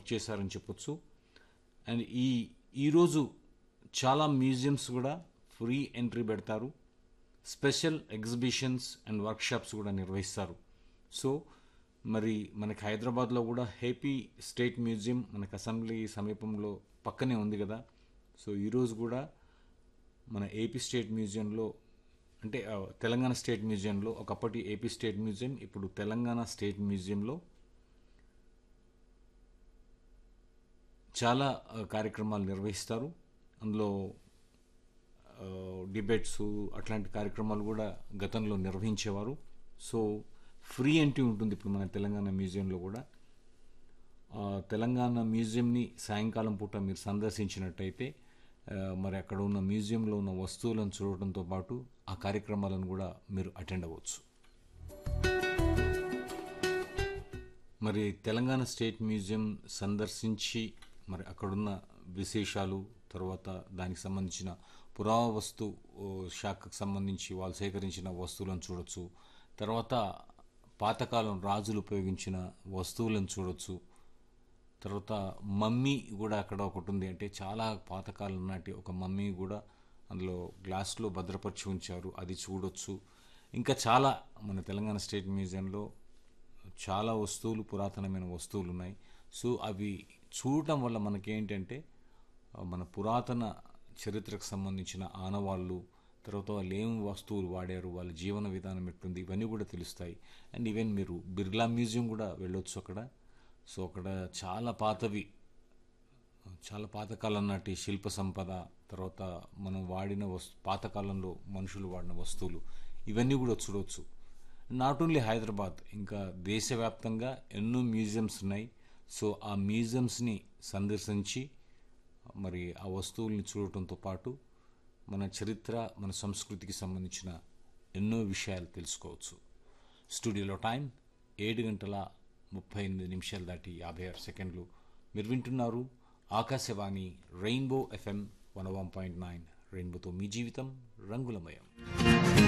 చేశారని చెప్పొచ్చు అండ్ ఈ ఈరోజు చాలా మ్యూజియంస్ కూడా ఫ్రీ ఎంట్రీ పెడతారు స్పెషల్ ఎగ్జిబిషన్స్ అండ్ వర్క్షాప్స్ కూడా నిర్వహిస్తారు సో మరి మనకి హైదరాబాద్లో కూడా హేపీ స్టేట్ మ్యూజియం మనకి అసెంబ్లీ సమీపంలో పక్కనే ఉంది కదా సో ఈరోజు కూడా మన ఏపీ స్టేట్ మ్యూజియంలో అంటే ఆ, తెలంగాణ స్టేట్ మ్యూజియంలో ఒకప్పటి ఏపీ స్టేట్ మ్యూజియం ఇప్పుడు తెలంగాణ స్టేట్ మ్యూజియంలో చాలా ఆ, కార్యక్రమాలు నిర్వహిస్తారు అందులో ఆ, డిబేట్స్ అట్లాంటి కార్యక్రమాలు కూడా గతంలో నిర్వహించేవారు సో ఫ్రీ ఎంట్రీ ఉంటుంది ఇప్పుడు మన తెలంగాణ మ్యూజియంలో కూడా ఆ, తెలంగాణ మ్యూజియంని సాయంకాలం పూట మీరు సందర్శించినట్టయితే ఆ, మరి అక్కడ ఉన్న మ్యూజియంలో ఉన్న వస్తువులను చూడటంతో పాటు ఆ కార్యక్రమాలను కూడా మీరు అటెండ్ అవ్వచ్చు మరి తెలంగాణ స్టేట్ మ్యూజియం సందర్శించి మరి అక్కడున్న విశేషాలు తర్వాత దానికి సంబంధించిన పురావస్తు ఓ, శాఖకు సంబంధించి వాళ్ళు సేకరించిన వస్తువులను చూడొచ్చు తర్వాత పాతకాలం రాజులు ఉపయోగించిన వస్తువులను చూడొచ్చు తర్వాత మమ్మీ కూడా అక్కడ ఒకటి ఉంది అంటే చాలా పాతకాలం నాటి ఒక మమ్మీ కూడా అందులో గ్లాస్లో భద్రపరిచి ఉంచారు అది చూడొచ్చు ఇంకా చాలా మన తెలంగాణ స్టేట్ మ్యూజియంలో చాలా వస్తువులు పురాతనమైన వస్తువులు ఉన్నాయి సో అవి చూడటం వల్ల మనకేంటంటే ఆ, మన పురాతన చరిత్రకు సంబంధించిన ఆనవాళ్ళు తర్వాత వాళ్ళు ఏం వస్తువులు వాడారు వాళ్ళ జీవన విధానం ఎట్లుంది ఇవన్నీ కూడా తెలుస్తాయి అండ్ ఈవెన్ మీరు బిర్లా మ్యూజియం కూడా వెళ్ళొచ్చు అక్కడ సో అక్కడ చాలా పాతవి చాలా పాతకాలం నాటి శిల్ప సంపద తర్వాత మనం వాడిన వస్తు పాతకాలంలో మనుషులు వాడిన వస్తువులు ఇవన్నీ కూడా చూడవచ్చు నాట్ ఓన్లీ హైదరాబాద్ ఇంకా దేశవ్యాప్తంగా ఎన్నో మ్యూజియంస్ ఉన్నాయి సో ఆ మ్యూజియంస్ని సందర్శించి మరి ఆ వస్తువుల్ని చూడటంతో పాటు మన చరిత్ర మన సంస్కృతికి సంబంధించిన ఎన్నో విషయాలు తెలుసుకోవచ్చు స్టూడియోలో టైం ఏడు గంటల ముప్పై ఎనిమిది నిమిషాలు దాటి యాభై ఆరు సెకండ్లు మీరు వింటున్నారు Akashvani rainbow FM one one point nine రెయిన్బోతో మీ జీవితం రంగులమయం